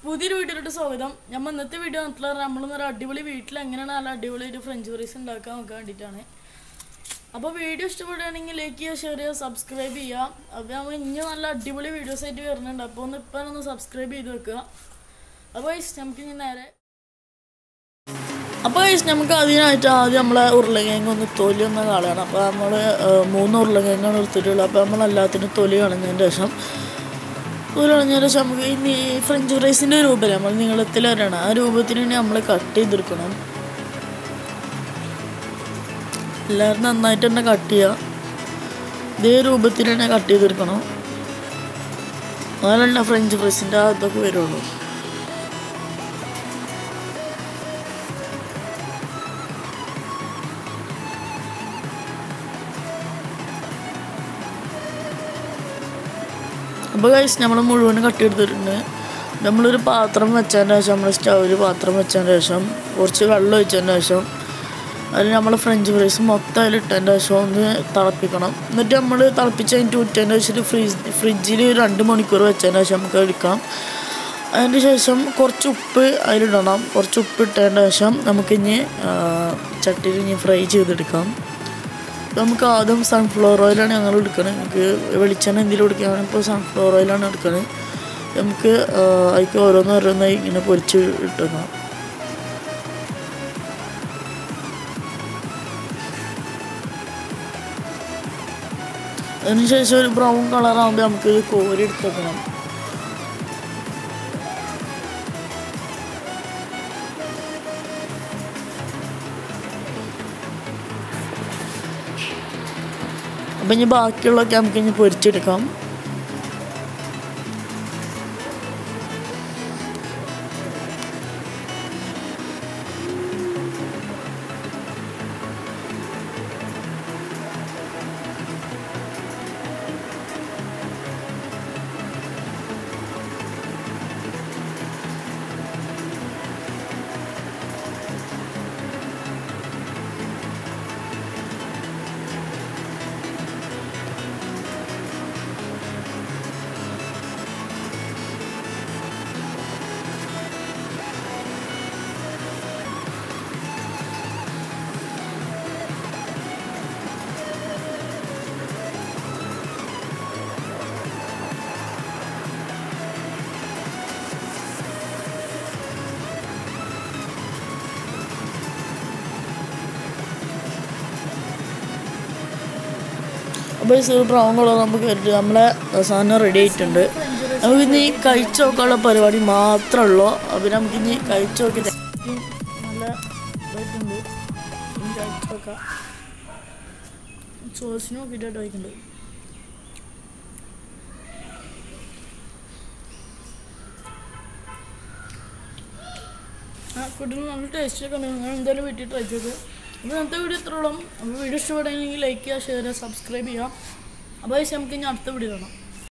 പുതിയൊരു വീഡിയോയിലോട്ട് സ്വാഗതം നമ്മൾ ഇന്നത്തെ വീഡിയോ വന്നിട്ടുള്ള നമ്മളൊന്നൊരു അടിപൊളി വീട്ടിൽ എങ്ങനെയാണ് നല്ല അടിപൊളി ഒരു ഫ്രഞ്ച് ഫ്രൈസ് ഉണ്ടാക്കാൻ നോക്കാൻ വേണ്ടിയിട്ടാണ് അപ്പോൾ വീഡിയോ ഇഷ്ടപ്പെടുകയാണെങ്കിൽ ലൈക്ക് ചെയ്യുക ഷെയർ ചെയ്യുക സബ്സ്ക്രൈബ് ചെയ്യുക അപ്പോൾ നമ്മൾ ഇനി നല്ല അടിപൊളി വീഡിയോസ് ആയിട്ട് വരുന്നുണ്ട് അപ്പോൾ ഒന്ന് ഇപ്പം ഒന്ന് സബ്സ്ക്രൈബ് ചെയ്ത് വെക്കുക അപ്പോൾ guys, നമുക്ക് ഇനി നേരെ അപ്പോൾ guys, നമുക്ക് അതിനായിട്ട് ആദ്യം നമ്മളെ ഉരുളക്കിഴങ്ങ് ഒന്ന് തൊലി ഒന്ന് കളയണം അപ്പോൾ നമ്മൾ മൂന്ന് ഉരുളക്കിഴങ്ങാണ് എടുത്തിട്ടുള്ളത് അപ്പോൾ നമ്മൾ എല്ലാത്തിനും തൊലി കളഞ്ഞതിന് ശേഷം തൊലി കളഞ്ഞതിന് ശേഷം നമുക്ക് ഇനി ഈ ഫ്രഞ്ച് ഫ്രൈസിൻ്റെ രൂപം നമ്മൾ നീളത്തിൽ വരണം ആ രൂപത്തിന് വേണ്ടി നമ്മൾ കട്ട് ചെയ്തെടുക്കണം എല്ലാവരും നന്നായിട്ട് തന്നെ കട്ട് ചെയ്യുക ഇതേ രൂപത്തിൽ തന്നെ കട്ട് ചെയ്തെടുക്കണം അതല്ല ഫ്രഞ്ച് ഫ്രൈസിൻ്റെ അതൊക്കെ വരുള്ളൂ അപ്പോൾ കഴിച്ച് നമ്മൾ മുഴുവൻ കട്ടിയെടുത്തിട്ടുണ്ട് നമ്മളൊരു പാത്രം വെച്ചതിന് ശേഷം നമ്മൾ സ്റ്റൗവിൽ പാത്രം വെച്ചതിന് ശേഷം കുറച്ച് വെള്ളം ഒഴിച്ചതിന് ശേഷം അതിൽ നമ്മൾ ഫ്രഞ്ച് ഫ്രൈസ് മൊത്തം അതിൽ ഇട്ടതിന് ശേഷം ഒന്ന് തിളപ്പിക്കണം എന്നിട്ട് നമ്മൾ തിളപ്പിച്ച് അതിൻ്റെ ഉറ്റതിന് ശേഷം ഫ്രിഡ്ജ് ഫ്രിഡ്ജിൽ രണ്ട് മണിക്കൂർ വെച്ചതിന് ശേഷം നമുക്ക് എടുക്കാം അതിന് ശേഷം കുറച്ച് ഉപ്പ് അതിലിടണം കുറച്ച് ഉപ്പ് ഇട്ടതിന് ശേഷം നമുക്കിനി ചട്ടിയിൽ ഇനി ഫ്രൈ ചെയ്തെടുക്കാം ഇപ്പം നമുക്ക് ആദ്യം സൺഫ്ലവർ ഓയിലാണ് ഞങ്ങൾ എടുക്കുന്നത് നമുക്ക് വെളിച്ചെണ്ണ എന്തെങ്കിലും എടുക്കുകയാണ് ഇപ്പോൾ സൺഫ്ലവർ ഓയിലാണ് എടുക്കുന്നത് നമുക്ക് അതിക്ക് ഓരോന്ന് ഓരോന്നായി ഇങ്ങനെ പൊരിച്ച് ഇട്ടുക അതിനുശേഷം ഒരു ബ്രൗൺ കളറാകുമ്പോൾ നമുക്ക് ഇത് കോരി എടുത്തേക്കണം അപ്പം ഇനി ബാക്കിയുള്ളതൊക്കെ നമുക്ക് ഇനി പൊരിച്ചെടുക്കാം അപ്പോൾ ഈ ബ്രൗൺ കളർ നമുക്ക് വരുന്നത് നമ്മളെ സാധനം റെഡി ആയിട്ടുണ്ട് നമുക്ക് ഇനി കഴിച്ചു നോക്കാനുള്ള പരിപാടി മാത്രമേ ഉള്ളൂ അപ്പോൾ നമുക്ക് ഇനി കഴിച്ചു നോക്കി നല്ല ഇതായിട്ടുണ്ട് ഇനി കഴിച്ചു നോക്കാം സോസിന് നോക്കിയിട്ടായിട്ട് കഴിക്കുന്നുണ്ട് ആ ഫുഡിന് നല്ല ടേസ്റ്റ് ഒക്കെ ഉണ്ട് നിങ്ങൾ എന്തായാലും വീട്ടിൽ ട്രൈ ചെയ്ത് അപ്പോൾ ഇന്നത്തെ വീഡിയോ ഇത്രയോളം അപ്പോൾ വീഡിയോ ഇഷ്ടപ്പെടുകയാണെങ്കിൽ ലൈക്ക് ചെയ്യുക ഷെയർ ചെയ്യുക സബ്സ്ക്രൈബ് ചെയ്യുക അപ്പോൾ നമുക്ക് ഇനി അടുത്ത വീഡിയോ കാണാം